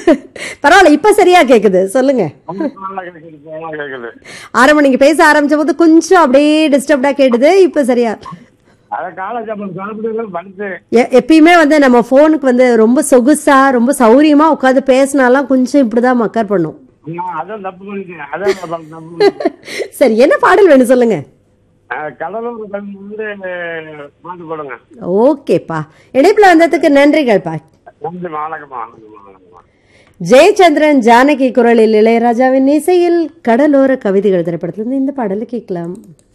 பரவாயில்ல இப்ப சரியா கேக்குது சொல்லுங்க நல்லா கேக்குது நல்லா கேக்குது ஆரம்பம் நீங்க பேச ஆரம்பிச்ச போது கொஞ்சம் அப்படியே டிஸ்டர்ப்டா கேட்டுது இப்ப சரியா அத காலேஜ் அப்ப சாப்பிட்டு படிச்சு எ- எப்பயுமே வந்து நம்ம போனுக்கு வந்து ரொம்ப சொகுசா ரொம்ப சௌரியமா உட்காந்து பேசினாலாம் கொஞ்சம் இப்படிதான் மக்கர் பண்ணும் நான் அதான் தப்பு பண்ணிட்டேன் அதான் நான் தப்பு பண்ணிட்டேன். சரி என்ன பாடல் வேணும் சொல்லுங்க அஹ் கடலூர் கண் வந்து பாட்டு போடுங்க ஓகேப்பா இணைப்புல வந்ததுக்கு நன்றிகள்ப்பா நன்றி வணக்கம்மா வணக்கம்மா வணக்கம்மா ஜெயச்சந்திரன் ஜானகி குரலில் இளையராஜாவின் இசையில் கடலோர கவிதைகள் திரைப்படத்திலிருந்து இந்த பாடலை கேட்கலாம்